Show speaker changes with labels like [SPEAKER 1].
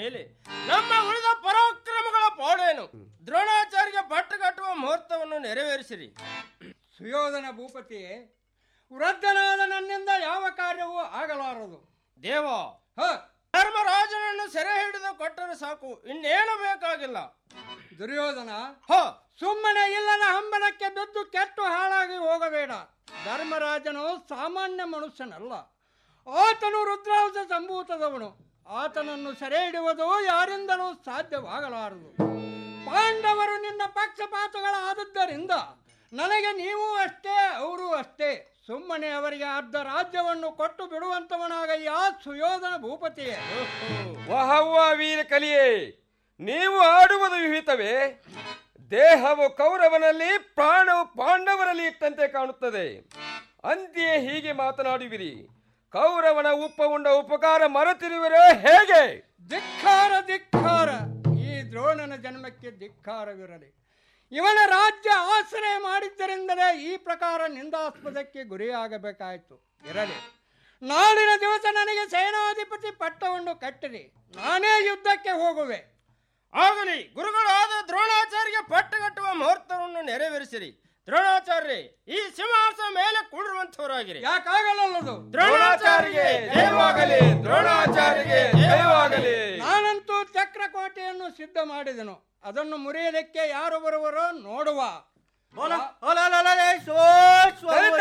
[SPEAKER 1] ಮೇಲೆ ನಮ್ಮ ಉಳಿದ ಪರಾಕ್ರಮಗಳ ಪಾಡೇನು ದ್ರೋಣಾಚಾರ್ಯ ಬಟ್ಟು ಕಟ್ಟುವ ಮುಹೂರ್ತವನ್ನು ನೆರವೇರಿಸಿರಿ
[SPEAKER 2] ಸುಯೋಧನ ಭೂಪತಿಯೇ ವೃದ್ಧನಾದ ನನ್ನಿಂದ ಯಾವ ಕಾರ್ಯವೂ ಆಗಲಾರದು
[SPEAKER 1] ದೇವ ಧರ್ಮರಾಜನನ್ನು ಸೆರೆ ಹಿಡಿದು ಕೊಟ್ಟರೆ ಸಾಕು ಇನ್ನೇನು ಬೇಕಾಗಿಲ್ಲ
[SPEAKER 2] ದುರ್ಯೋಧನ
[SPEAKER 1] ಹ
[SPEAKER 2] ಸುಮ್ಮನೆ ಇಲ್ಲದ ಹಂಬಲಕ್ಕೆ ಬಿದ್ದು ಕೆಟ್ಟು ಹಾಳಾಗಿ ಹೋಗಬೇಡ ಧರ್ಮರಾಜನು ಸಾಮಾನ್ಯ ಮನುಷ್ಯನಲ್ಲ ಆತನು ರುದ್ರಾಂಶ ಸಂಭೂತದವನು ಆತನನ್ನು ಸೆರೆ ಹಿಡುವುದು ಯಾರಿಂದಲೂ ಸಾಧ್ಯವಾಗಲಾರದು ಪಾಂಡವರು ನಿನ್ನ ಪಕ್ಷಪಾತಗಳಾದದ್ದರಿಂದ ನನಗೆ ನೀವು ಅಷ್ಟೇ ಅವರು ಅಷ್ಟೇ ಸುಮ್ಮನೆ ಅವರಿಗೆ ಅರ್ಧ ರಾಜ್ಯವನ್ನು ಕೊಟ್ಟು ಬಿಡುವಂತವನಾಗಯ್ಯ ಸುಯೋಧನ ಭೂಪತಿಯೇ
[SPEAKER 3] ವಹವ್ವ ವೀರ ಕಲಿಯೇ ನೀವು ಆಡುವುದು ವಿಹಿತವೇ ದೇಹವು ಕೌರವನಲ್ಲಿ ಪ್ರಾಣವು ಪಾಂಡವರಲ್ಲಿ ಇಟ್ಟಂತೆ ಕಾಣುತ್ತದೆ ಅಂತೆಯೇ ಹೀಗೆ ಮಾತನಾಡುವಿರಿ ಕೌರವನ ಉಪ್ಪ ಉಂಡ ಉಪಕಾರ ಮರೆತಿರುವಿರೇ ಹೇಗೆ
[SPEAKER 2] ಧಿಕ್ಕಾರ ಧಿಕ್ಕಾರ ಈ ದ್ರೋಣನ ಜನ್ಮಕ್ಕೆ ಧಿಕ್ಕಾರವಿರಲಿ ಇವನ ರಾಜ್ಯ ಆಶ್ರಯ ಮಾಡಿದ್ದರಿಂದಲೇ ಈ ಪ್ರಕಾರ ನಿಂದಾಸ್ಪದಕ್ಕೆ ಗುರಿಯಾಗಬೇಕಾಯಿತು ಇರಲಿ ನಾಳಿನ ದಿವಸ ನನಗೆ ಸೇನಾಧಿಪತಿ ಪಟ್ಟವನ್ನು ಕಟ್ಟಿರಿ ನಾನೇ ಯುದ್ಧಕ್ಕೆ ಹೋಗುವೆ
[SPEAKER 1] ಆಗಲಿ ಗುರುಗಳಾದ ದ್ರೋಣಾಚಾರ್ಯ ಪಟ್ಟಗಟ್ಟುವ ಮುಹೂರ್ತವನ್ನು ನೆರವೇರಿಸಿರಿ ದ್ರೋಣಾಚಾರ್ಯ ಈ ಸಿಂಹಾಸನ ಮೇಲೆ ಕೂಡಿರುವಂತವರಾಗಿರಿ
[SPEAKER 2] ಯಾಕಾಗಲಲ್ಲದು
[SPEAKER 1] ದ್ರೋಣಾಚಾರ್ಯಗೆ ಜಯವಾಗಲಿ ದ್ರೋಣಾಚಾರ್ಯಗೆ ಜಯವಾಗಲಿ
[SPEAKER 2] ನಾನಂತೂ ಚಕ್ರಕೋಟೆಯನ್ನು ಸಿದ್ಧ ಮಾಡಿದೆನು ಅದನ್ನು ಮುರಿಯಲಿಕ್ಕೆ ಯಾರು ಬರುವರೋ ನೋಡುವ